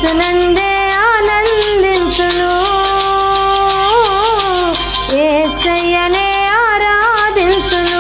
ఏసునందే ఆనందింతును ఏసయ్యనే ఆరాధింతును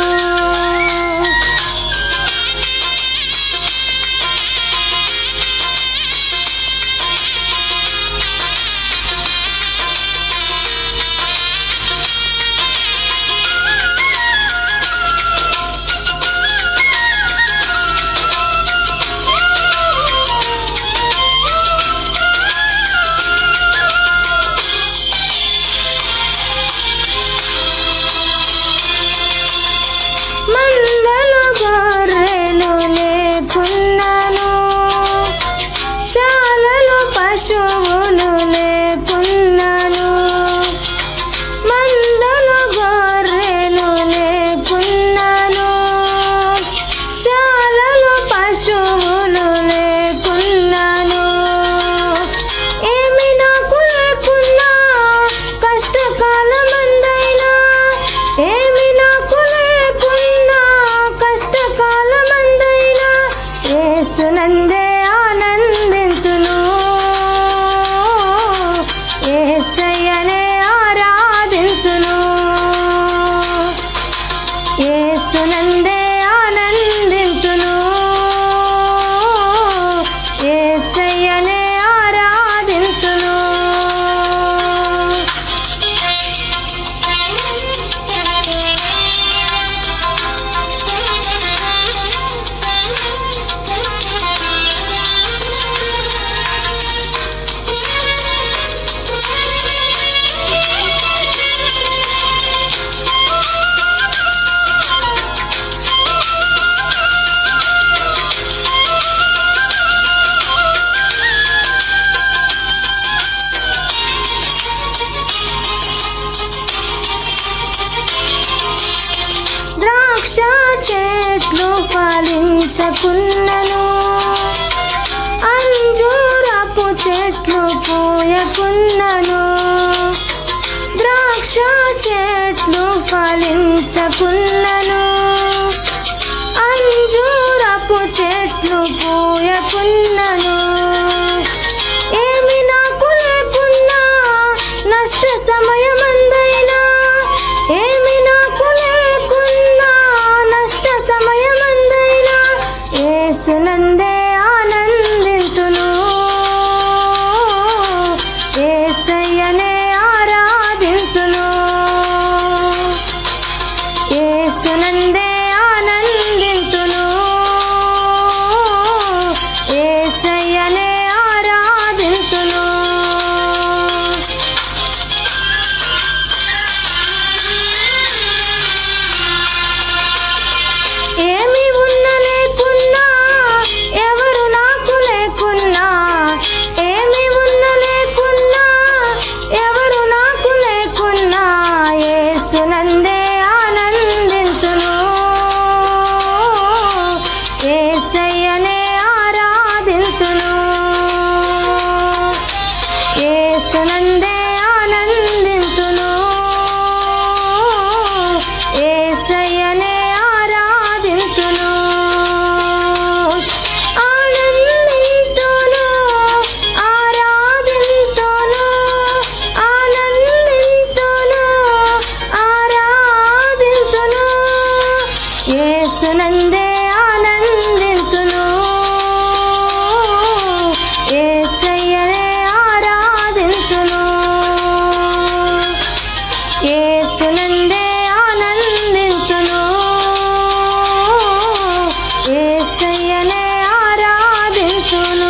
మందలు గొర్రెలు లేకున్నాను శాలలు పశువులు లేకున్నాను మందలు గొర్రెలు లేకున్నాను శాలలు పశువులు లేకున్నాను ఏమి నాకు లేకున్నా కష్టకాలమందైనా ఏమి నాకు లేకున్నా కష్టకాలమందైనా ఏసునందే ఆనందింతును ఏసయ్యనే ఆరాధింతును ఏసునందే ఆనందింతును ఏసయ్యనే ఆరాధింతును ద్రాక్ష చెట్లు ఫలించకున్నను అంజూరపు చెట్లు పూయకున్నను ద్రాక్ష చెట్లు ఫలించకున్నను అంజూరపు చెట్లు పూయకున్నను ఏమి నాకు లేకున్నా నష్ట సమయమందైనా ఏమి నాకు లేకున్నా నష్ట సమయమందైనా ఏసునందే ఆనందింతును ఏసయ్యనే ఆరాధింతును ఏసునందే ఆనందింతును ఏసయ్యనే ఆరాధింతును ఏమి ఉన్న లేకున్నా ఎవరు నాకు లేకున్నా ఏమి ఉన్న లేకున్నా ఎవరు నాకు లేకున్నా ఏసునందే ఆనందింతును ఏసయ్యనే ఆరాధింతును ఏసునందే ఆనందింతును ఏసయ్యనే ఆరాధింతును ఆనందింతును ఆరాధింతును ఆనందింతును ఆరాధింతును ఏసునందే ఆనందింతును ఏసయ్యనే ఆరాధింతును ఏసునందే ఆనందింతును ఏసయ్యనే ఆరాధింతును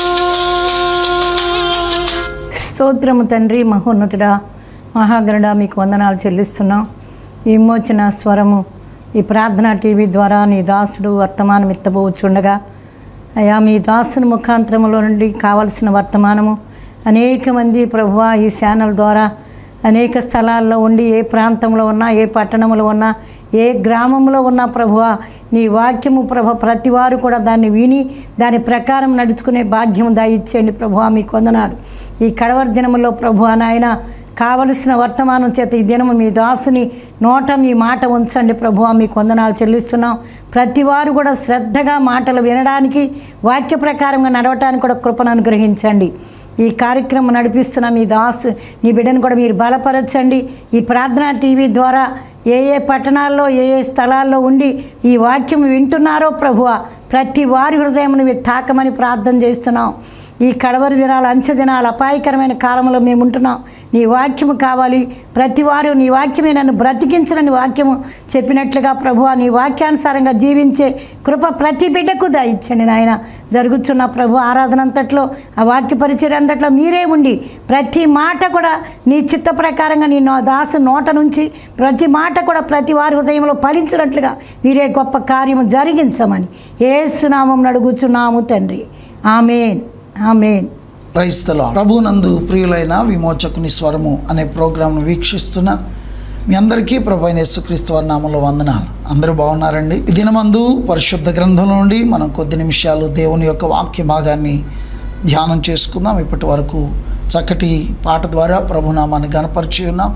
స్తోత్రము తండ్రి మహోన్నతుడా మహాగరుడ మీకు వందనాలు చెల్లిస్తున్నాం ఈ విమోచన స్వరము ఈ ప్రార్థనా టీవీ ద్వారా నీ దాసుడు వర్తమానం ఎత్తబోచుండగా అయా మీ దాసుని ముఖాంతరములో నుండి కావలసిన వర్తమానము అనేక మంది ప్రభువా ఈ ఛానల్ ద్వారా అనేక స్థలాల్లో ఉండి ఏ ప్రాంతంలో ఉన్నా ఏ పట్టణంలో ఉన్నా ఏ గ్రామంలో ఉన్నా ప్రభువ నీ వాక్యము ప్రభ ప్రతి వారు కూడా దాన్ని విని దాని ప్రకారం నడుచుకునే భాగ్యం దయచేయండి ప్రభువ మీకు వందనాలు ఈ కడవరి దినములో ప్రభువ నాయన కావలసిన వర్తమానం చేత ఈ దినము మీ దాసుని నోట మీ మాట ఉంచండి ప్రభు మీకు వందనాలు చెల్లిస్తున్నాం ప్రతి వారు కూడా శ్రద్ధగా మాటలు వినడానికి వాక్య ప్రకారంగా నడవటానికి కూడా కృపను అనుగ్రహించండి ఈ కార్యక్రమం నడిపిస్తున్న మీ దాసు నీ బిడ్డను కూడా మీరు బలపరచండి ఈ ప్రార్థనా టీవీ ద్వారా ఏ ఏ పట్టణాల్లో ఏ ఏ స్థలాల్లో ఉండి ఈ వాక్యం వింటున్నారో ప్రభువ ప్రతి వారి హృదయమును మీరు తాకమని ప్రార్థన చేస్తున్నాం ఈ కడవరి దినాలు అంచె దినాలు అపాయకరమైన కాలంలో మేము ఉంటున్నాం నీ వాక్యము కావాలి ప్రతి వారు నీ వాక్యమే నన్ను బ్రతికించనని వాక్యము చెప్పినట్లుగా ప్రభు నీ వాక్యానుసారంగా జీవించే కృప ప్రతి బిడ్డకు దయచ్చండి నాయన జరుగుతున్న ప్రభు ఆరాధన అంతట్లో ఆ వాక్య పరిచయం అంతట్లో మీరే ఉండి ప్రతి మాట కూడా నీ చిత్త ప్రకారంగా నీ నో- దాసు నోట నుంచి ప్రతి మాట కూడా ప్రతి వారి హృదయంలో ఫలించినట్లుగా మీరే గొప్ప కార్యము జరిగించమని ఏసునామం అడుగుచున్నాము తండ్రి ఆమెన్ ఆమెన్ క్రైస్తల ప్రభునందు ప్రియులైన విమోచకుని స్వరము అనే ప్రోగ్రాంను వీక్షిస్తున్న మీ అందరికీ ప్రభు అయిన యేసుక్రీస్తు వారి నామంలో వందనాలు అందరూ బాగున్నారండి ఈ దినమందు పరిశుద్ధ గ్రంథంలో నుండి మనం కొద్ది నిమిషాలు దేవుని యొక్క వాక్య భాగాన్ని ధ్యానం చేసుకుందాం ఇప్పటి వరకు చక్కటి పాట ద్వారా ప్రభునామాన్ని గనపరిచి ఉన్నాం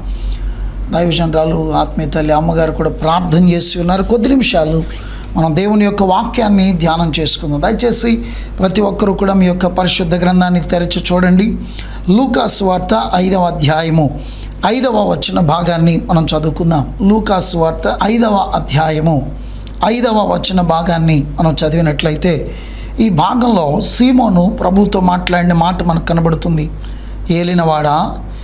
దైవజనరాలు ఆత్మీయ తల్లి అమ్మగారు కూడా ప్రార్థన చేసి ఉన్నారు కొద్ది నిమిషాలు మనం దేవుని యొక్క వాక్యాన్ని ధ్యానం చేసుకుందాం దయచేసి ప్రతి ఒక్కరూ కూడా మీ యొక్క పరిశుద్ధ గ్రంథాన్ని తెరచి చూడండి లూకాస్ వార్త ఐదవ అధ్యాయము ఐదవ వచన భాగాన్ని మనం చదువుకుందాం లూకాస్ వార్త ఐదవ అధ్యాయము ఐదవ వచన భాగాన్ని మనం చదివినట్లయితే ఈ భాగంలో సీమోను ప్రభుతో మాట్లాడిన మాట మనకు కనబడుతుంది ఏలినవాడా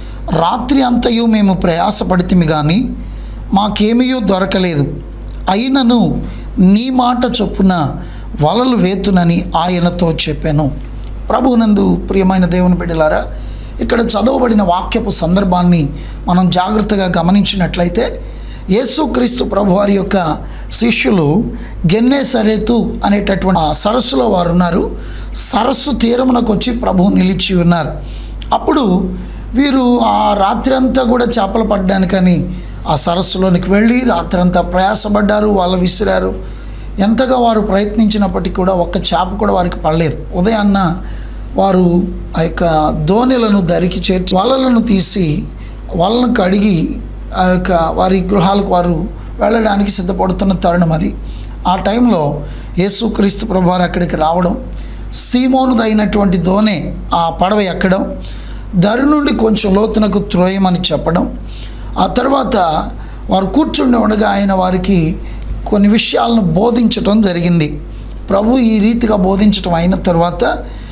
రాత్రి అంతయు మేము ప్రయాసపడితిమి కానీ మాకేమీయూ దొరకలేదు అయినను నీ మాట చొప్పున వలలు వేతునని ఆయనతో చెప్పాను ప్రభువునందు ప్రియమైన దేవుని బిడ్డలారా ఇక్కడ చదవబడిన వాక్యపు సందర్భాన్ని మనం జాగ్రత్తగా గమనించినట్లయితే యేసుక్రీస్తు ప్రభువారి యొక్క శిష్యులు గెన్నే సరేతు అనేటటువంటి ఆ సరస్సులో వారు ఉన్నారు సరస్సు తీరమునకు వచ్చి ప్రభువు నిలిచి ఉన్నారు అప్పుడు వీరు ఆ రాత్రి అంతా కూడా చేపలు పడ్డానికని ఆ సరస్సులోనికి వెళ్ళి రాత్రంతా ప్రయాసపడ్డారు వాళ్ళు విసిరారు ఎంతగా వారు ప్రయత్నించినప్పటికీ కూడా ఒక్క చేప కూడా వారికి పడలేదు ఉదయాన్న వారు ఆ యొక్క దోణిలను దరికి చేర్చి వలలను తీసి వలను కడిగి ఆ యొక్క వారి గృహాలకు వారు వెళ్ళడానికి సిద్ధపడుతున్న తరుణం అది ఆ టైంలో యేసుక్రీస్తు ప్రభువారు అక్కడికి రావడం సీమోనుదైనటువంటి దోణె ఆ పడవ ఎక్కడం దరి నుండి కొంచెం లోతునకు త్రోయమని చెప్పడం ఆ తర్వాత వారు కూర్చుండి ఉండగా ఆయన వారికి కొన్ని విషయాలను బోధించటం జరిగింది ప్రభు ఈ రీతిగా బోధించటం అయిన తర్వాత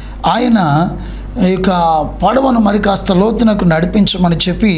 ఆయన ఈ యొక్క పడవను మరి కాస్త లోతునకు నడిపించమని చెప్పి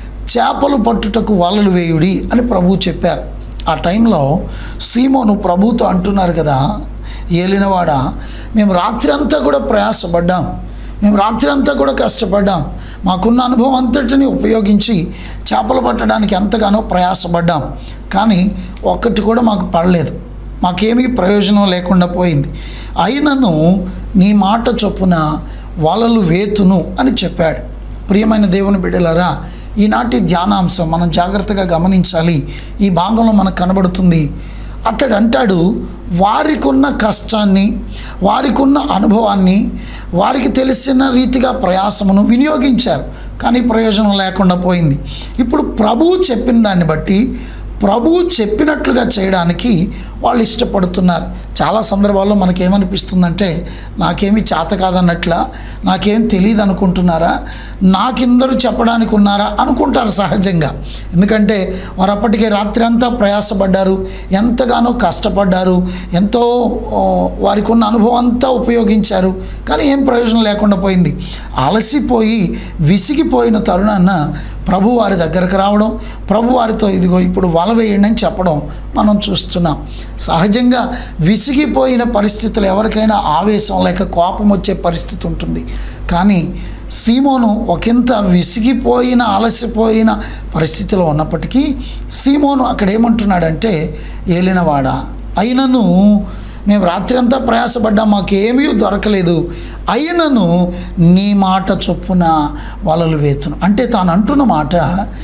చేపలు పట్టుటకు వలలు వేయుడి అని ప్రభువు చెప్పారు ఆ టైంలో సీమోను ప్రభుతో అంటున్నారు కదా ఏలినవాడా మేము రాత్రి అంతా కూడా ప్రయాసపడ్డాం మేము రాత్రి అంతా కూడా కష్టపడ్డాం మాకున్న అనుభవం అంతటిని ఉపయోగించి చేపలు పట్టడానికి ఎంతగానో ప్రయాసపడ్డాం కానీ ఒక్కటి కూడా మాకు పడలేదు మాకేమీ ప్రయోజనం లేకుండా పోయింది అయినను నీ మాట చొప్పున వలలు వేతును అని చెప్పాడు ప్రియమైన దేవుని బిడ్డలారా ఈనాటి ధ్యానాంశం మనం జాగ్రత్తగా గమనించాలి ఈ భాగంలో మనకు కనబడుతుంది అతడు అంటాడు వారికి ఉన్న కష్టాన్ని వారికి ఉన్న అనుభవాన్ని వారికి తెలిసిన రీతిగా ప్రయాసమును వినియోగించారు కానీ ప్రయోజనం లేకుండా పోయింది ఇప్పుడు ప్రభువు చెప్పిన దాన్ని బట్టి ప్రభువు చెప్పినట్లుగా చేయడానికి వాళ్ళు ఇష్టపడుతున్నారు చాలా సందర్భాల్లో మనకేమనిపిస్తుందంటే నాకేమీ చేత కాదన్నట్ల నాకేం తెలియదు అనుకుంటున్నారా నాకిందరూ చెప్పడానికి ఉన్నారా అనుకుంటారు సహజంగా ఎందుకంటే వారు అప్పటికే రాత్రి అంతా ప్రయాసపడ్డారు ఎంతగానో కష్టపడ్డారు ఎంతో ఓ, వారికి ఉన్న అనుభవం అంతా ఉపయోగించారు కానీ ఏం ప్రయోజనం లేకుండా పోయింది అలసిపోయి విసిగిపోయిన తరుణాన్న ప్రభు వారి దగ్గరకు రావడం ప్రభు వారితో ఇదిగో ఇప్పుడు వల వేయండి అని చెప్పడం మనం చూస్తున్నాం సహజంగా విసిగిపోయిన పరిస్థితులు ఎవరికైనా ఆవేశం లేక కోపం వచ్చే పరిస్థితి ఉంటుంది కానీ సీమోను ఒకంత విసిగిపోయిన అలసిపోయిన పరిస్థితిలో ఉన్నప్పటికీ సీమోను అక్కడ ఏమంటున్నాడంటే ఏలినవాడా అయినను మేము రాత్రి అంతా ప్రయాసపడ్డా మాకేమీ దొరకలేదు అయినను నీ మాట చొప్పున వలలు వేతును అంటే తాను అంటున్న మాట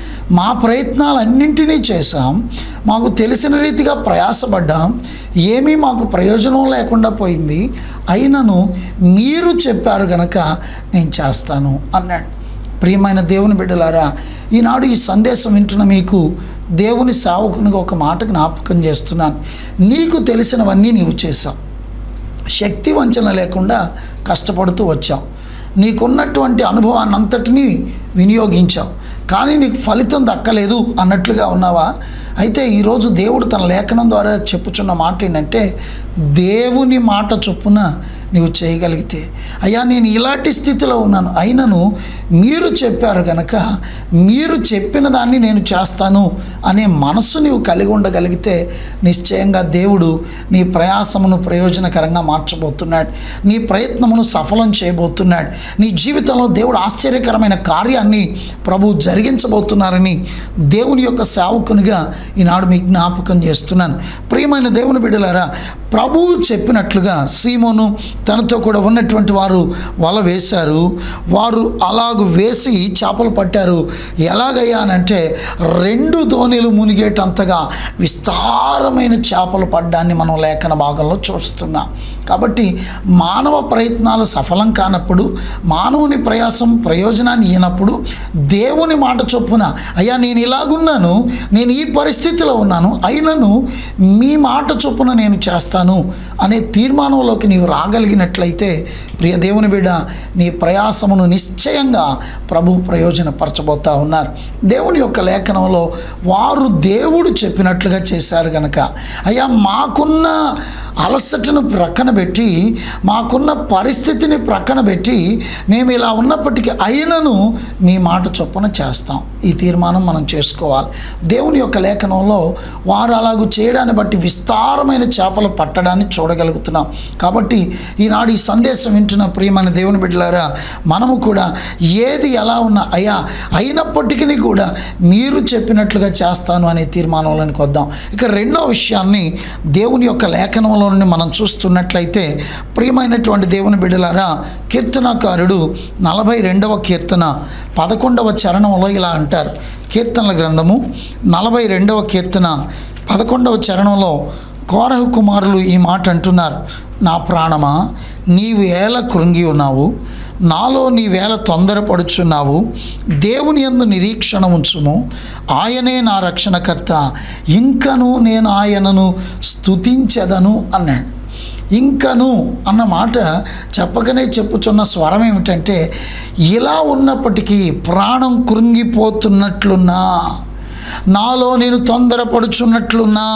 మా ప్రయత్నాలన్నింటినీ చేశాం మాకు తెలిసిన రీతిగా ప్రయాసపడ్డాం ఏమీ మాకు ప్రయోజనం లేకుండా పోయింది అయినను మీరు చెప్పారు గనక నేను చేస్తాను అన్నాడు ప్రియమైన దేవుని బిడ్డలారా ఈనాడు ఈ సందేశం వింటున్న మీకు దేవుని సేవకునిగా ఒక మాట జ్ఞాపకం చేస్తున్నాను నీకు తెలిసినవన్నీ నీవు చేశావు శక్తి వంచన లేకుండా కష్టపడుతూ వచ్చావు నీకున్నటువంటి అనుభవాన్ని అంతటినీ వినియోగించావు కానీ నీకు ఫలితం దక్కలేదు అన్నట్లుగా ఉన్నావా అయితే ఈరోజు దేవుడు తన లేఖనం ద్వారా చెప్పుచున్న మాట ఏంటంటే దేవుని మాట చొప్పున నీవు చేయగలిగితే అయ్యా నేను ఇలాంటి స్థితిలో ఉన్నాను అయినను మీరు చెప్పారు గనక మీరు చెప్పిన దాన్ని నేను చేస్తాను అనే మనసు నీవు కలిగి ఉండగలిగితే నిశ్చయంగా దేవుడు నీ ప్రయాసమును ప్రయోజనకరంగా మార్చబోతున్నాడు నీ ప్రయత్నమును సఫలం చేయబోతున్నాడు నీ జీవితంలో దేవుడు ఆశ్చర్యకరమైన కార్యాన్ని ప్రభు జరిగించబోతున్నారని దేవుని యొక్క సేవకునిగా ఈనాడు మీకు జ్ఞాపకం చేస్తున్నాను ప్రియమైన దేవుని బిడ్డలారా ప్రభువు చెప్పినట్లుగా సీమోను తనతో కూడా ఉన్నటువంటి వారు వల వేశారు వారు అలాగ వేసి చేపలు పట్టారు ఎలాగయ్యా అనంటే రెండు ధోనిలు మునిగేటంతగా విస్తారమైన చేపలు పడ్డాన్ని మనం లేఖన భాగంలో చూస్తున్నాం కాబట్టి మానవ ప్రయత్నాలు సఫలం కానప్పుడు మానవుని ప్రయాసం ప్రయోజనాన్ని ఇవ్వనప్పుడు దేవుని మాట చొప్పున అయ్యా నేను ఇలాగున్నాను నేను ఈ పరిస్థితిలో ఉన్నాను అయినను మీ మాట చొప్పున నేను చేస్తాను అనే తీర్మానంలోకి నీవు రాగలిగినట్లయితే ప్రియ దేవుని బిడ్డ నీ ప్రయాసమును నిశ్చయంగా ప్రభు ప్రయోజనపరచబోతా ఉన్నారు దేవుని యొక్క లేఖనంలో వారు దేవుడు చెప్పినట్లుగా చేశారు గనక అయ్యా మాకున్న అలసటను ప్రక్కన పెట్టి మాకున్న పరిస్థితిని ప్రక్కన పెట్టి మేము ఇలా ఉన్నప్పటికీ అయినను మీ మాట చొప్పున చేస్తాం ఈ తీర్మానం మనం చేసుకోవాలి దేవుని యొక్క లేఖనంలో వారు అలాగూ చేయడాన్ని బట్టి విస్తారమైన చేపలు పట్టడాన్ని చూడగలుగుతున్నాం కాబట్టి ఈనాడు ఈ సందేశం వింటున్న ప్రియమైన దేవుని బిడ్డలారా మనము కూడా ఏది ఎలా ఉన్నా అయ్యా అయినప్పటికీ కూడా మీరు చెప్పినట్లుగా చేస్తాను అనే తీర్మానంలోనికి వద్దాం ఇక రెండో విషయాన్ని దేవుని యొక్క లేఖనంలో నుండి మనం చూస్తున్నట్లయితే ప్రియమైనటువంటి దేవుని బిడ్డలారా కీర్తనకారుడు నలభై రెండవ కీర్తన పదకొండవ చరణంలో ఇలా అంటారు కీర్తనల గ్రంథము నలభై రెండవ కీర్తన పదకొండవ చరణంలో కోరహు కుమారులు ఈ మాట అంటున్నారు నా ప్రాణమా నీవు ఏల కృంగి ఉన్నావు నాలో నీవేళ తొందరపడుచున్నావు దేవుని యందు నిరీక్షణ ఉంచుము ఆయనే నా రక్షణకర్త ఇంకను నేను ఆయనను స్తుతించెదను అన్నాడు ఇంకను అన్న మాట చెప్పకనే చెప్పుచున్న స్వరం ఏమిటంటే ఇలా ఉన్నప్పటికీ ప్రాణం కృంగిపోతున్నట్లున్నా నాలో నేను తొందరపడుచున్నట్లున్నా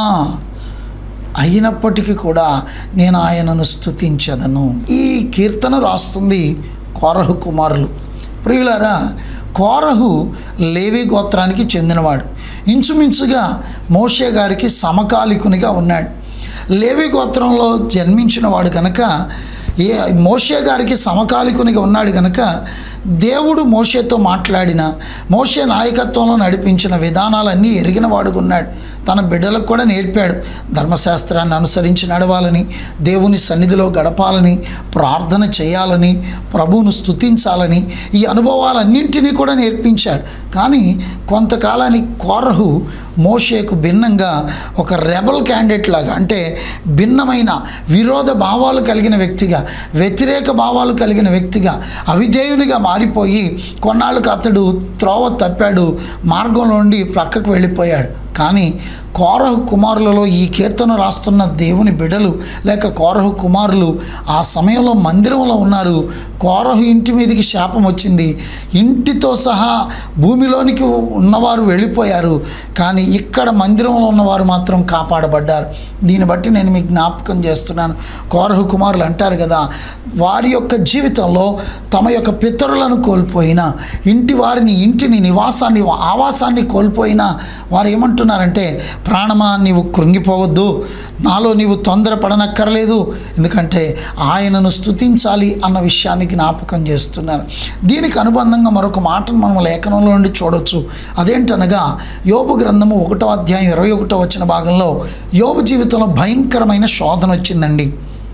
అయినప్పటికీ కూడా నేను ఆయనను స్తుతించదను ఈ కీర్తన రాస్తుంది కోరహు కుమారులు ప్రియులారా కోరహు లేవి గోత్రానికి చెందినవాడు ఇంచుమించుగా మోషే గారికి సమకాలికునిగా ఉన్నాడు లేవి గోత్రంలో జన్మించిన వాడు కనుక ఏ మోషే గారికి సమకాలికునిగా ఉన్నాడు కనుక దేవుడు మోషేతో మాట్లాడిన మోషే నాయకత్వంలో నడిపించిన విధానాలన్నీ ఎరిగిన వాడుగా ఉన్నాడు తన బిడ్డలకు కూడా నేర్పాడు ధర్మశాస్త్రాన్ని అనుసరించి నడవాలని దేవుని సన్నిధిలో గడపాలని ప్రార్థన చేయాలని ప్రభువును స్తుతించాలని ఈ అనుభవాలన్నింటినీ కూడా నేర్పించాడు కానీ కొంతకాలానికి కోరహు మోషేకు భిన్నంగా ఒక రెబల్ క్యాండిడేట్ లాగా అంటే భిన్నమైన విరోధ భావాలు కలిగిన వ్యక్తిగా వ్యతిరేక భావాలు కలిగిన వ్యక్తిగా అవిధేయునిగా మారిపోయి కొన్నాళ్ళకు అతడు త్రోవ తప్పాడు మార్గంలో నుండి ప్రక్కకు వెళ్ళిపోయాడు కానీ కోరహు కుమారులలో ఈ కీర్తన రాస్తున్న దేవుని బిడలు లేక కోరహు కుమారులు ఆ సమయంలో మందిరంలో ఉన్నారు కోరహు ఇంటి మీదకి శాపం వచ్చింది ఇంటితో సహా భూమిలోనికి ఉన్నవారు వెళ్ళిపోయారు కానీ ఇక్కడ మందిరంలో ఉన్నవారు మాత్రం కాపాడబడ్డారు దీన్ని బట్టి నేను మీకు జ్ఞాపకం చేస్తున్నాను కోరహు కుమారులు అంటారు కదా వారి యొక్క జీవితంలో తమ యొక్క పితరులను కోల్పోయిన ఇంటి వారిని ఇంటిని నివాసాన్ని ఆవాసాన్ని కోల్పోయిన వారు ఏమంటున్నారంటే ప్రాణమా నీవు కృంగిపోవద్దు నాలో నీవు తొందరపడనక్కర్లేదు ఎందుకంటే ఆయనను స్తుతించాలి అన్న విషయాన్ని జ్ఞాపకం చేస్తున్నారు దీనికి అనుబంధంగా మరొక మాటను మనం లేఖనంలో నుండి చూడొచ్చు అదేంటనగా యోబు గ్రంథము ఒకటో అధ్యాయం ఇరవై ఒకటో వచ్చిన భాగంలో యోబు జీవితంలో భయంకరమైన శోధన వచ్చిందండి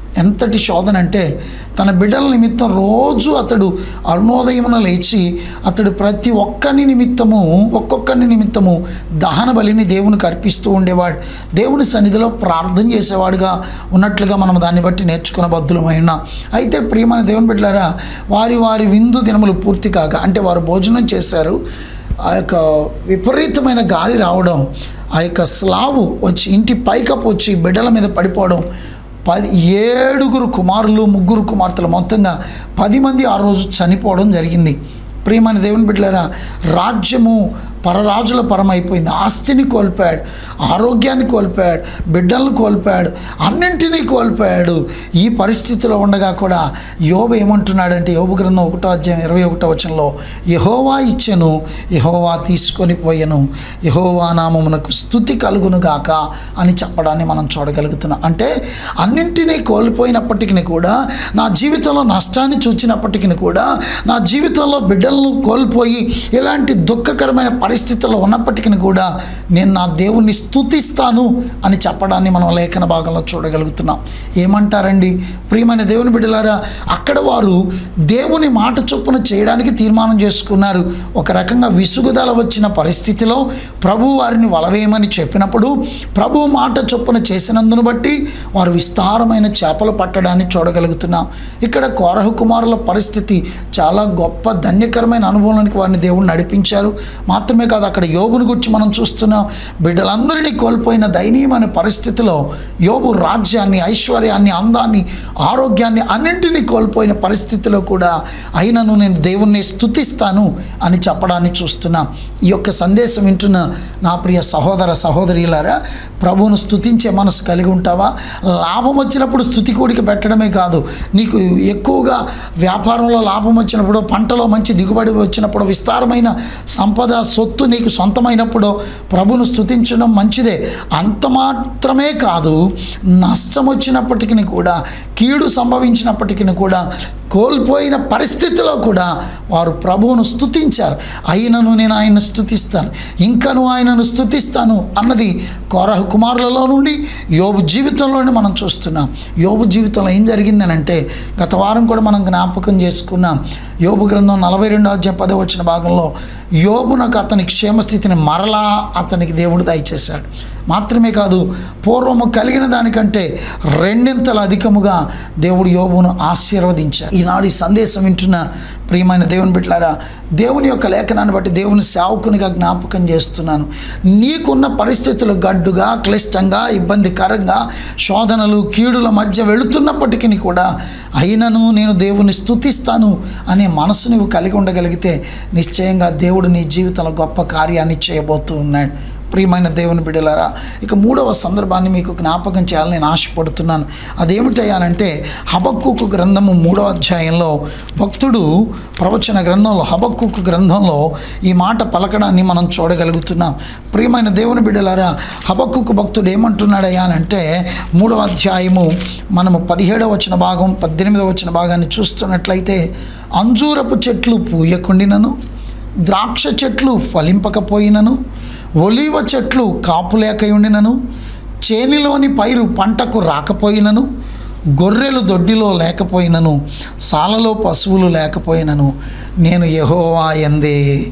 ఎంతటి శోధన అంటే తన బిడ్డల నిమిత్తం రోజు అతడు అరుణోదయమున లేచి అతడు ప్రతి ఒక్కని నిమిత్తము ఒక్కొక్కని నిమిత్తము దహన బలిని దేవునికి అర్పిస్తూ ఉండేవాడు దేవుని సన్నిధిలో ప్రార్థన చేసేవాడుగా ఉన్నట్లుగా మనం దాన్ని బట్టి నేర్చుకున్న బద్దులమై ఉన్నాం అయితే ప్రియమైన దేవుని బిడ్డలారా వారి వారి విందు దినములు పూర్తి కాక అంటే వారు భోజనం చేశారు ఆ యొక్క విపరీతమైన గాలి రావడం ఆ యొక్క స్లావు వచ్చి ఇంటి పైకప్పు వచ్చి బిడ్డల మీద పడిపోవడం పది ఏడుగురు కుమారులు ముగ్గురు కుమార్తెలు మొత్తంగా పది మంది ఆ రోజు చనిపోవడం జరిగింది ప్రియమైన దేవుని బిడ్డలారా రాజ్యము పరరాజుల పరమైపోయింది ఆస్తిని కోల్పోయాడు ఆరోగ్యాన్ని కోల్పోయాడు బిడ్డలను కోల్పోయాడు అన్నింటినీ కోల్పోయాడు ఈ పరిస్థితిలో ఉండగా కూడా యోబు ఏమంటున్నాడంటే యోబు గ్రంథం ఒకటో అధ్యాయం ఇరవై ఒకటో వచనంలో యహోవా ఇచ్చెను యహోవా తీసుకొని పోయెను యహోవా నామమునకు స్థుతి కలుగును గాక అని చెప్పడాన్ని మనం చూడగలుగుతున్నాం అంటే అన్నింటినీ కోల్పోయినప్పటికీ కూడా నా జీవితంలో నష్టాన్ని చూచినప్పటికీ కూడా నా జీవితంలో బిడ్డలను కోల్పోయి ఇలాంటి దుఃఖకరమైన పరిస్థితుల్లో ఉన్నప్పటికీ కూడా నేను నా దేవుణ్ణి స్తుతిస్తాను అని చెప్పడాన్ని మనం లేఖన భాగంలో చూడగలుగుతున్నాం ఏమంటారండి ప్రియమైన దేవుని బిడ్డలారా అక్కడ వారు దేవుని మాట చొప్పున చేయడానికి తీర్మానం చేసుకున్నారు ఒక రకంగా విసుగుదల వచ్చిన పరిస్థితిలో ప్రభు వారిని వలవేయమని చెప్పినప్పుడు ప్రభు మాట చొప్పున చేసినందును బట్టి వారు విస్తారమైన చేపలు పట్టడాన్ని చూడగలుగుతున్నాం ఇక్కడ కోరహు కుమారుల పరిస్థితి చాలా గొప్ప ధన్యకరమైన అనుభవానికి వారిని దేవుడు నడిపించారు మాత్రమే కాదు అక్కడ యోబుని గురించి మనం చూస్తున్నాం బిడ్డలందరినీ కోల్పోయిన దయనీయమైన పరిస్థితిలో యోబు రాజ్యాన్ని ఐశ్వర్యాన్ని అందాన్ని ఆరోగ్యాన్ని అన్నింటినీ కోల్పోయిన పరిస్థితిలో కూడా అయినను నేను దేవుణ్ణి స్తుతిస్తాను అని చెప్పడాన్ని చూస్తున్నాం ఈ యొక్క సందేశం వింటున్న నా ప్రియ సహోదర సహోదరులారా ప్రభువును స్తుతించే మనసు కలిగి ఉంటావా లాభం వచ్చినప్పుడు స్థుతి కూడికి పెట్టడమే కాదు నీకు ఎక్కువగా వ్యాపారంలో లాభం వచ్చినప్పుడు పంటలో మంచి దిగుబడి వచ్చినప్పుడు విస్తారమైన సంపద సొత్తు నీకు సొంతమైనప్పుడు ప్రభును స్తుతించడం మంచిదే అంత మాత్రమే కాదు నష్టం వచ్చినప్పటికీ కూడా కీడు సంభవించినప్పటికీ కూడా కోల్పోయిన పరిస్థితిలో కూడా వారు ప్రభువును స్తుతించారు అయినను నేను ఆయన్ను స్తుతిస్తాను ఇంకను ఆయనను స్తుతిస్తాను అన్నది కోరహ కుమారులలో నుండి యోబు జీవితంలోనే మనం చూస్తున్నాం యోబు జీవితంలో ఏం జరిగిందనంటే గత వారం కూడా మనం జ్ఞాపకం చేసుకున్నాం యోబు గ్రంథం నలభై రెండో అధ్యాయం పదో వచ్చిన భాగంలో యోబునకు అతని క్షేమస్థితిని మరలా అతనికి దేవుడు దయచేశాడు మాత్రమే కాదు పూర్వము కలిగిన దానికంటే రెండింతల అధికముగా దేవుడు యోబును ఆశీర్వదించారు ఈనాడు ఈ సందేశం వింటున్న ప్రియమైన దేవుని బిడ్డలారా దేవుని యొక్క లేఖనాన్ని బట్టి దేవుని సేవకునిగా జ్ఞాపకం చేస్తున్నాను నీకున్న పరిస్థితులు గడ్డుగా క్లిష్టంగా ఇబ్బందికరంగా శోధనలు కీడుల మధ్య వెళుతున్నప్పటికీ కూడా అయినను నేను దేవుని స్తుతిస్తాను అనే మనసు నువ్వు కలిగి ఉండగలిగితే నిశ్చయంగా దేవుడు నీ జీవితంలో గొప్ప కార్యాన్ని చేయబోతూ ఉన్నాడు ప్రియమైన దేవుని బిడ్డలారా ఇక మూడవ సందర్భాన్ని మీకు జ్ఞాపకం చేయాలని నేను ఆశపడుతున్నాను అదేమిటయ్యానంటే హబక్కుకు గ్రంథము మూడవ అధ్యాయంలో భక్తుడు ప్రవచన గ్రంథంలో హబక్కుకు గ్రంథంలో ఈ మాట పలకడాన్ని మనం చూడగలుగుతున్నాం ప్రియమైన దేవుని బిడ్డలారా హబక్కుకు భక్తుడు ఏమంటున్నాడయ్యా అంటే మూడవ అధ్యాయము మనము పదిహేడవ వచ్చిన భాగం పద్దెనిమిదవ వచ్చిన భాగాన్ని చూస్తున్నట్లయితే అంజూరపు చెట్లు పూయకుండినను ద్రాక్ష చెట్లు ఫలింపకపోయినను ఒలీవ చెట్లు కాపు లేక ఉండినను చేనిలోని పైరు పంటకు రాకపోయినను గొర్రెలు దొడ్డిలో లేకపోయినను సాలలో పశువులు లేకపోయినను నేను యెహోవా ఎందే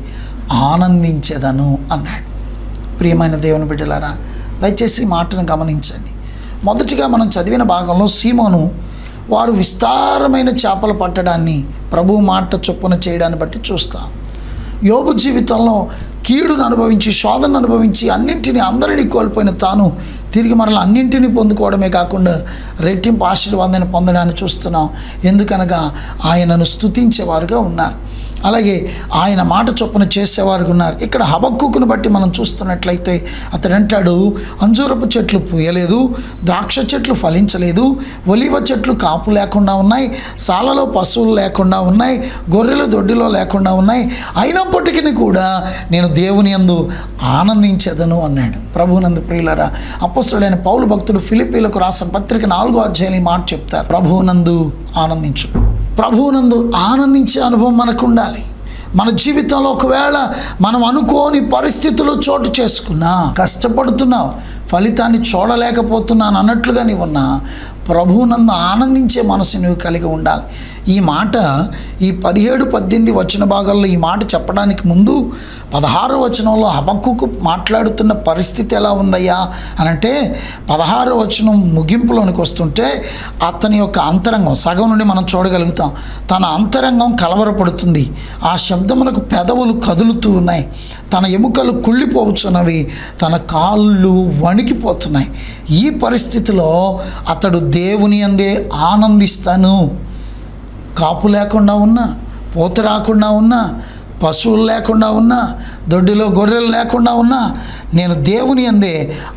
ఆనందించేదను అన్నాడు ప్రియమైన దేవుని బిడ్డలారా దయచేసి ఈ మాటను గమనించండి మొదటిగా మనం చదివిన భాగంలో సీమోను వారు విస్తారమైన చేపలు పట్టడాన్ని ప్రభు మాట చొప్పున చేయడాన్ని బట్టి చూస్తాం యోబు జీవితంలో కీడును అనుభవించి శోధనను అనుభవించి అన్నింటినీ అందరినీ కోల్పోయిన తాను తిరిగి మరలా అన్నింటినీ పొందుకోవడమే కాకుండా రెట్టింపు ఆశీర్వాదాన్ని పొందడాన్ని చూస్తున్నాం ఎందుకనగా ఆయనను స్తుతించేవారుగా ఉన్నారు అలాగే ఆయన మాట చొప్పున చేసేవారు ఉన్నారు ఇక్కడ హబక్కుకును బట్టి మనం చూస్తున్నట్లయితే అతడు అంటాడు అంజూరపు చెట్లు పూయలేదు ద్రాక్ష చెట్లు ఫలించలేదు ఒలివ చెట్లు కాపు లేకుండా ఉన్నాయి సాలలో పశువులు లేకుండా ఉన్నాయి గొర్రెలు దొడ్డిలో లేకుండా ఉన్నాయి అయినప్పటికీ కూడా నేను దేవుని యందు ఆనందించేదను అన్నాడు ప్రభువునందు ప్రియులరా అపస్తుడైన పౌలు భక్తుడు ఫిలిపీలకు రాసిన పత్రిక నాలుగో అధ్యాయులు ఈ మాట చెప్తారు ప్రభువునందు ఆనందించు ప్రభువునందు ఆనందించే అనుభవం మనకు ఉండాలి మన జీవితంలో ఒకవేళ మనం అనుకోని పరిస్థితులు చోటు చేసుకున్నా కష్టపడుతున్నావు ఫలితాన్ని చూడలేకపోతున్నాను అన్నట్లుగా నీవు ఉన్నా ప్రభువునందు ఆనందించే మనసు నువ్వు కలిగి ఉండాలి ఈ మాట ఈ పదిహేడు పద్దెనిమిది వచన భాగాల్లో ఈ మాట చెప్పడానికి ముందు పదహారు వచనంలో హబక్కుకు మాట్లాడుతున్న పరిస్థితి ఎలా ఉందయ్యా అని అంటే పదహారు వచనం ముగింపులోనికి వస్తుంటే అతని యొక్క అంతరంగం సగం నుండి మనం చూడగలుగుతాం తన అంతరంగం కలవరపడుతుంది ఆ శబ్దములకు పెదవులు కదులుతూ ఉన్నాయి తన ఎముకలు కుళ్ళిపోవచ్చున్నవి తన కాళ్ళు వణికిపోతున్నాయి ఈ పరిస్థితిలో అతడు దేవుని అందే ఆనందిస్తాను కాపు లేకుండా ఉన్నా పూత రాకుండా ఉన్నా పశువులు లేకుండా ఉన్నా దొడ్డిలో గొర్రెలు లేకుండా ఉన్నా నేను దేవుని అందే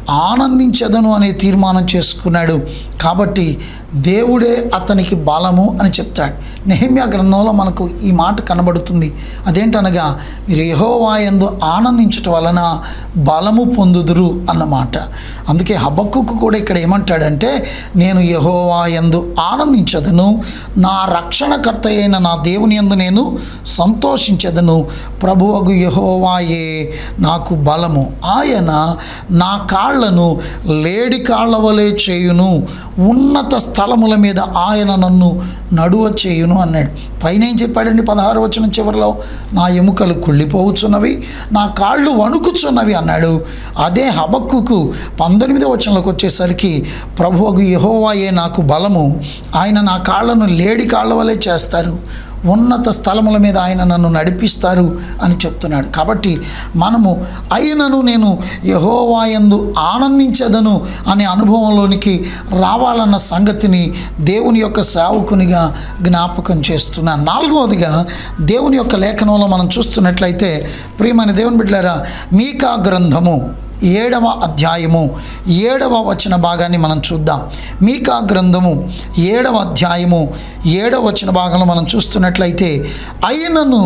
ఆనందించదను అనే తీర్మానం చేసుకున్నాడు కాబట్టి దేవుడే అతనికి బలము అని చెప్తాడు నెహమ్యా గ్రంథంలో మనకు ఈ మాట కనబడుతుంది అదేంటనగా మీరు యహోవాయందు ఆనందించటం వలన బలము పొందుదురు అన్నమాట అందుకే హబక్కుకు కూడా ఇక్కడ ఏమంటాడంటే నేను యహోవాయందు ఆనందించదను నా రక్షణకర్త అయిన నా దేవుని యందు నేను సంతోషించదను ప్రభువగు యహోవాయే నాకు బలము ఆయన నా కాళ్ళను లేడి కాళ్ళ వలె చేయును ఉన్నత స్థలముల మీద ఆయన నన్ను నడువ చేయును అన్నాడు పైన ఏం చెప్పాడండి పదహారు వచ్చిన చివరిలో నా ఎముకలు కుళ్ళిపోవచ్చున్నవి నా కాళ్ళు వణుకుచున్నవి అన్నాడు అదే హబక్కుకు పంతొమ్మిదో వచనంలోకి వచ్చేసరికి ప్రభువగు యహోవాయే నాకు బలము ఆయన నా కాళ్ళను లేడి కాళ్ళ వలె చేస్తారు ఉన్నత స్థలముల మీద ఆయన నన్ను నడిపిస్తారు అని చెప్తున్నాడు కాబట్టి మనము అయినను నేను యహోవాయందు ఆనందించదను అనే అనుభవంలోనికి రావాలన్న సంగతిని దేవుని యొక్క సేవకునిగా జ్ఞాపకం చేస్తున్నాను నాలుగవదిగా దేవుని యొక్క లేఖనంలో మనం చూస్తున్నట్లయితే ప్రియమైన దేవుని బిడ్డారా మీకా గ్రంథము ఏడవ అధ్యాయము ఏడవ వచన భాగాన్ని మనం చూద్దాం మీకా గ్రంథము ఏడవ అధ్యాయము ఏడవ వచన భాగంలో మనం చూస్తున్నట్లయితే అయినను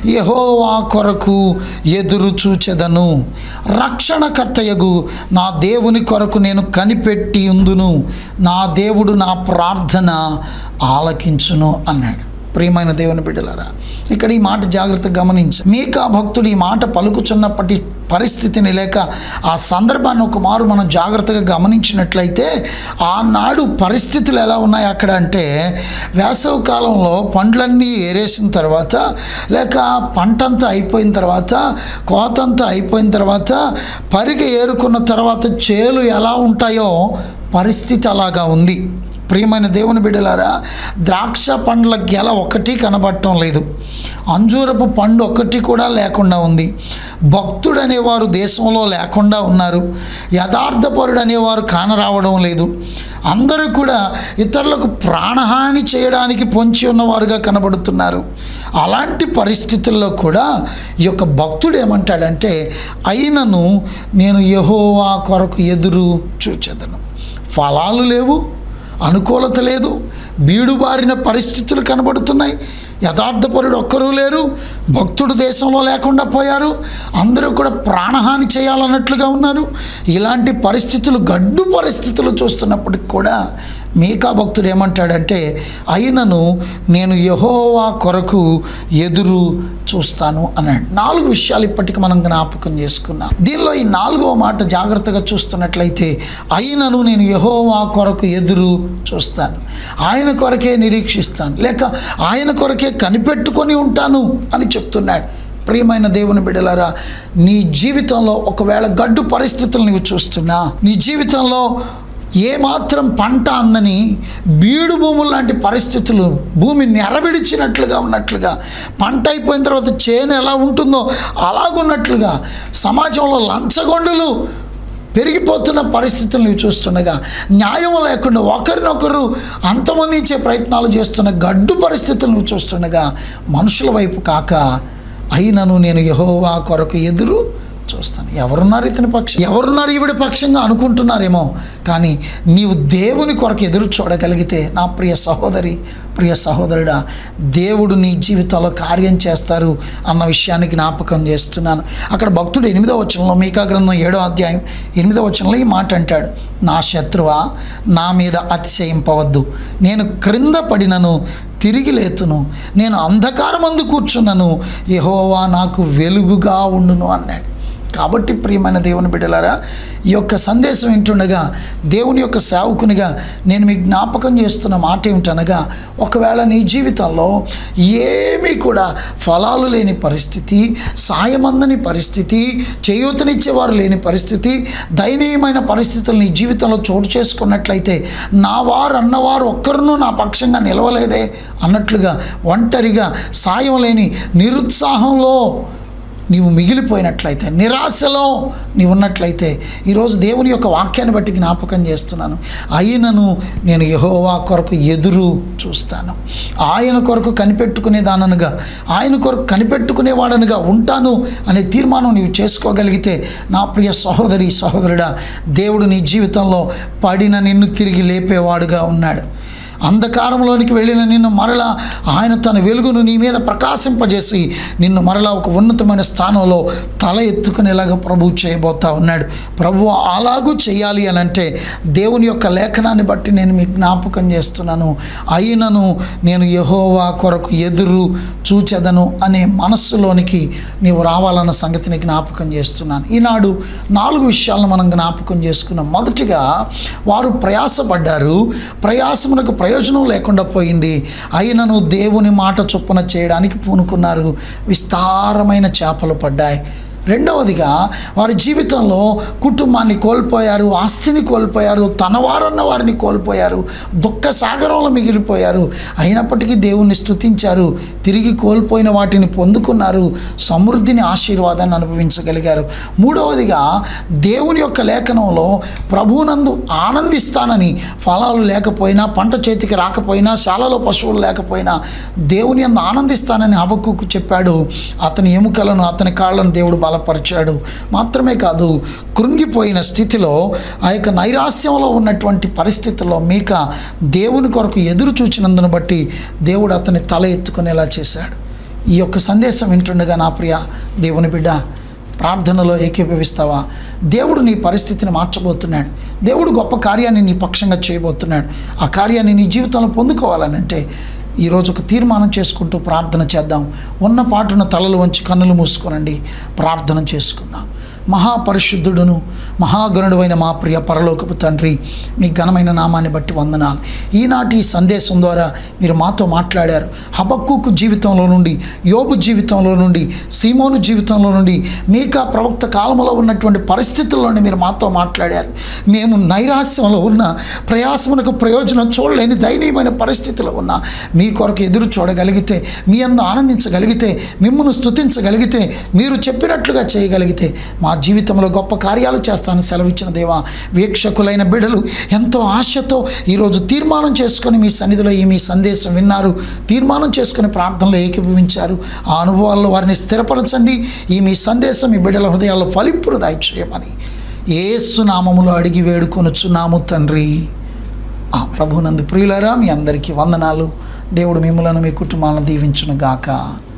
యహోవా కొరకు ఎదురు చూచెదను రక్షణకర్తయగు నా దేవుని కొరకు నేను కనిపెట్టి ఉందును నా దేవుడు నా ప్రార్థన ఆలకించును అన్నాడు ప్రియమైన దేవుని బిడ్డలారా ఇక్కడ ఈ మాట జాగ్రత్తగా గమనించి మీకా భక్తుడు ఈ మాట పలుకుచున్నప్పటి పరిస్థితిని లేక ఆ సందర్భాన్ని ఒక మారు మనం జాగ్రత్తగా గమనించినట్లయితే ఆనాడు పరిస్థితులు ఎలా ఉన్నాయి అక్కడ అంటే వేసవి కాలంలో పండ్లన్నీ ఏరేసిన తర్వాత లేక పంటంతా అయిపోయిన తర్వాత కోతంతా అయిపోయిన తర్వాత పరిగె ఏరుకున్న తర్వాత చేలు ఎలా ఉంటాయో పరిస్థితి అలాగా ఉంది ప్రియమైన దేవుని బిడ్డలారా ద్రాక్ష పండ్ల గెల ఒకటి కనబడటం లేదు అంజూరపు పండు ఒక్కటి కూడా లేకుండా ఉంది భక్తుడు అనేవారు దేశంలో లేకుండా ఉన్నారు యథార్థపరుడు అనేవారు కానరావడం లేదు అందరూ కూడా ఇతరులకు ప్రాణహాని చేయడానికి పొంచి ఉన్నవారుగా కనబడుతున్నారు అలాంటి పరిస్థితుల్లో కూడా ఈ యొక్క భక్తుడు ఏమంటాడంటే అయినను నేను యహోవా కొరకు ఎదురు చూచెదను ఫలాలు లేవు అనుకూలత లేదు బీడుబారిన పరిస్థితులు కనబడుతున్నాయి యథార్థపరుడు ఒక్కరూ లేరు భక్తుడు దేశంలో లేకుండా పోయారు అందరూ కూడా ప్రాణహాని చేయాలన్నట్లుగా ఉన్నారు ఇలాంటి పరిస్థితులు గడ్డు పరిస్థితులు చూస్తున్నప్పటికి కూడా మీకా భక్తుడు ఏమంటాడంటే అయినను నేను యహోవా కొరకు ఎదురు చూస్తాను అన్నాడు నాలుగు విషయాలు ఇప్పటికి మనం జ్ఞాపకం చేసుకున్నాం దీనిలో ఈ నాలుగవ మాట జాగ్రత్తగా చూస్తున్నట్లయితే అయినను నేను యహోవా కొరకు ఎదురు చూస్తాను ఆయన కొరకే నిరీక్షిస్తాను లేక ఆయన కొరకే కనిపెట్టుకొని ఉంటాను అని చెప్తున్నాడు ప్రియమైన దేవుని బిడ్డలారా నీ జీవితంలో ఒకవేళ గడ్డు పరిస్థితులు నీవు చూస్తున్నా నీ జీవితంలో ఏమాత్రం పంట అందని బీడు భూములు లాంటి పరిస్థితులు భూమి నెరవిడిచినట్లుగా ఉన్నట్లుగా పంట అయిపోయిన తర్వాత చేను ఎలా ఉంటుందో అలాగున్నట్లుగా సమాజంలో లంచగొండులు పెరిగిపోతున్న పరిస్థితులు నీవు చూస్తుండగా న్యాయం లేకుండా ఒకరినొకరు అంతమందించే ప్రయత్నాలు చేస్తున్న గడ్డు పరిస్థితులు నువ్వు చూస్తుండగా మనుషుల వైపు కాక అయినను నేను యహోవా కొరకు ఎదురు చూస్తాను ఎవరున్నారు ఇతని పక్షం ఎవరున్నారు ఈవిడ పక్షంగా అనుకుంటున్నారేమో కానీ నీవు దేవుని కొరకు ఎదురు చూడగలిగితే నా ప్రియ సహోదరి ప్రియ సహోదరుడా దేవుడు నీ జీవితంలో కార్యం చేస్తారు అన్న విషయాన్ని జ్ఞాపకం చేస్తున్నాను అక్కడ భక్తుడు ఎనిమిదో వచనంలో మీకా గ్రంథం ఏడో అధ్యాయం ఎనిమిదో వచనంలో ఈ మాట అంటాడు నా శత్రువా నా మీద అతిశయింపవద్దు నేను క్రింద పడినను తిరిగి లేతును నేను అంధకారమందు కూర్చున్నను యెహోవా నాకు వెలుగుగా ఉండును అన్నాడు కాబట్టి ప్రియమైన దేవుని బిడ్డలారా ఈ యొక్క సందేశం వింటుండగా దేవుని యొక్క సేవకునిగా నేను మీకు జ్ఞాపకం చేస్తున్న మాట ఏమిటనగా ఒకవేళ నీ జీవితంలో ఏమీ కూడా ఫలాలు లేని పరిస్థితి సాయమందని పరిస్థితి చేయూతనిచ్చేవారు లేని పరిస్థితి దయనీయమైన పరిస్థితులు నీ జీవితంలో చోటు చేసుకున్నట్లయితే నా వారు అన్నవారు ఒక్కరునూ నా పక్షంగా నిలవలేదే అన్నట్లుగా ఒంటరిగా సాయం లేని నిరుత్సాహంలో నీవు మిగిలిపోయినట్లయితే నిరాశలో నీవు ఉన్నట్లయితే ఈరోజు దేవుని యొక్క వాక్యాన్ని బట్టి జ్ఞాపకం చేస్తున్నాను అయినను నేను యహోవా కొరకు ఎదురు చూస్తాను ఆయన కొరకు కనిపెట్టుకునేదాననుగా ఆయన కొరకు కనిపెట్టుకునేవాడనుగా ఉంటాను అనే తీర్మానం నీవు చేసుకోగలిగితే నా ప్రియ సహోదరి సహోదరుడా దేవుడు నీ జీవితంలో పడిన నిన్ను తిరిగి లేపేవాడుగా ఉన్నాడు అంధకారంలోనికి వెళ్ళిన నిన్ను మరలా ఆయన తన వెలుగును నీ మీద ప్రకాశింపజేసి నిన్ను మరలా ఒక ఉన్నతమైన స్థానంలో తల ఎత్తుకునేలాగా ప్రభు చేయబోతా ఉన్నాడు ప్రభు అలాగూ చేయాలి అని అంటే దేవుని యొక్క లేఖనాన్ని బట్టి నేను మీకు జ్ఞాపకం చేస్తున్నాను అయినను నేను యహోవా కొరకు ఎదురు చూచెదను అనే మనస్సులోనికి నీవు రావాలన్న సంగతిని జ్ఞాపకం చేస్తున్నాను ఈనాడు నాలుగు విషయాలను మనం జ్ఞాపకం చేసుకున్నాం మొదటిగా వారు ప్రయాసపడ్డారు ప్రయాసమునకు ప్రయోజనం లేకుండా పోయింది అయినను దేవుని మాట చొప్పున చేయడానికి పూనుకున్నారు విస్తారమైన చేపలు పడ్డాయి రెండవదిగా వారి జీవితంలో కుటుంబాన్ని కోల్పోయారు ఆస్తిని కోల్పోయారు తన వారన్న వారిని కోల్పోయారు దుఃఖ సాగరంలో మిగిలిపోయారు అయినప్పటికీ దేవుణ్ణి స్తుతించారు తిరిగి కోల్పోయిన వాటిని పొందుకున్నారు సమృద్ధిని ఆశీర్వాదాన్ని అనుభవించగలిగారు మూడవదిగా దేవుని యొక్క లేఖనంలో ప్రభువునందు ఆనందిస్తానని ఫలాలు లేకపోయినా పంట చేతికి రాకపోయినా శాలలో పశువులు లేకపోయినా దేవుని అందు ఆనందిస్తానని హబక్కుకు చెప్పాడు అతని ఎముకలను అతని కాళ్ళను దేవుడు బలపరిచాడు మాత్రమే కాదు కృంగిపోయిన స్థితిలో ఆ యొక్క నైరాస్యంలో ఉన్నటువంటి పరిస్థితుల్లో మీక దేవుని కొరకు ఎదురు చూచినందును బట్టి దేవుడు అతని తల ఎత్తుకునేలా చేశాడు ఈ యొక్క సందేశం వింటుండగా నా ప్రియ దేవుని బిడ్డ ప్రార్థనలో ఏకీభవిస్తావా దేవుడు నీ పరిస్థితిని మార్చబోతున్నాడు దేవుడు గొప్ప కార్యాన్ని నీ పక్షంగా చేయబోతున్నాడు ఆ కార్యాన్ని నీ జీవితంలో పొందుకోవాలని అంటే ఈరోజు ఒక తీర్మానం చేసుకుంటూ ప్రార్థన చేద్దాం ఉన్న పాటున తలలు వంచి కన్నులు మూసుకోనండి ప్రార్థన చేసుకుందాం మహాపరిశుద్ధుడును మహాగణుడువైన మా ప్రియ పరలోకపు తండ్రి మీ ఘనమైన నామాన్ని బట్టి వందనాలు ఈనాటి ఈ సందేశం ద్వారా మీరు మాతో మాట్లాడారు హబక్కుకు జీవితంలో నుండి యోబు జీవితంలో నుండి సీమోను జీవితంలో నుండి మీకా ప్రవక్త కాలంలో ఉన్నటువంటి పరిస్థితుల్లోనే మీరు మాతో మాట్లాడారు మేము నైరాస్యంలో ఉన్న ప్రయాసమునకు ప్రయోజనం చూడలేని దయనీయమైన పరిస్థితిలో ఉన్న మీ కొరకు ఎదురు చూడగలిగితే మీ అందు ఆనందించగలిగితే మిమ్మల్ని స్తుతించగలిగితే మీరు చెప్పినట్లుగా చేయగలిగితే మా జీవితంలో గొప్ప కార్యాలు చేస్తానని సెలవిచ్చిన దేవా వీక్షకులైన బిడ్డలు ఎంతో ఆశతో ఈరోజు తీర్మానం చేసుకొని మీ సన్నిధిలో ఈ మీ సందేశం విన్నారు తీర్మానం చేసుకుని ప్రార్థనలో ఏకీభవించారు ఆ అనుభవాల్లో వారిని స్థిరపరచండి ఈ మీ సందేశం మీ బిడ్డల హృదయాల్లో ఫలింపును దయచేయమని ఏసునామములో అడిగి వేడుకొనుచున్నాము తండ్రి ఆ ప్రభునందు ప్రియులారా మీ అందరికీ వందనాలు దేవుడు మిమ్మలను మీ కుటుంబాలను దీవించును గాక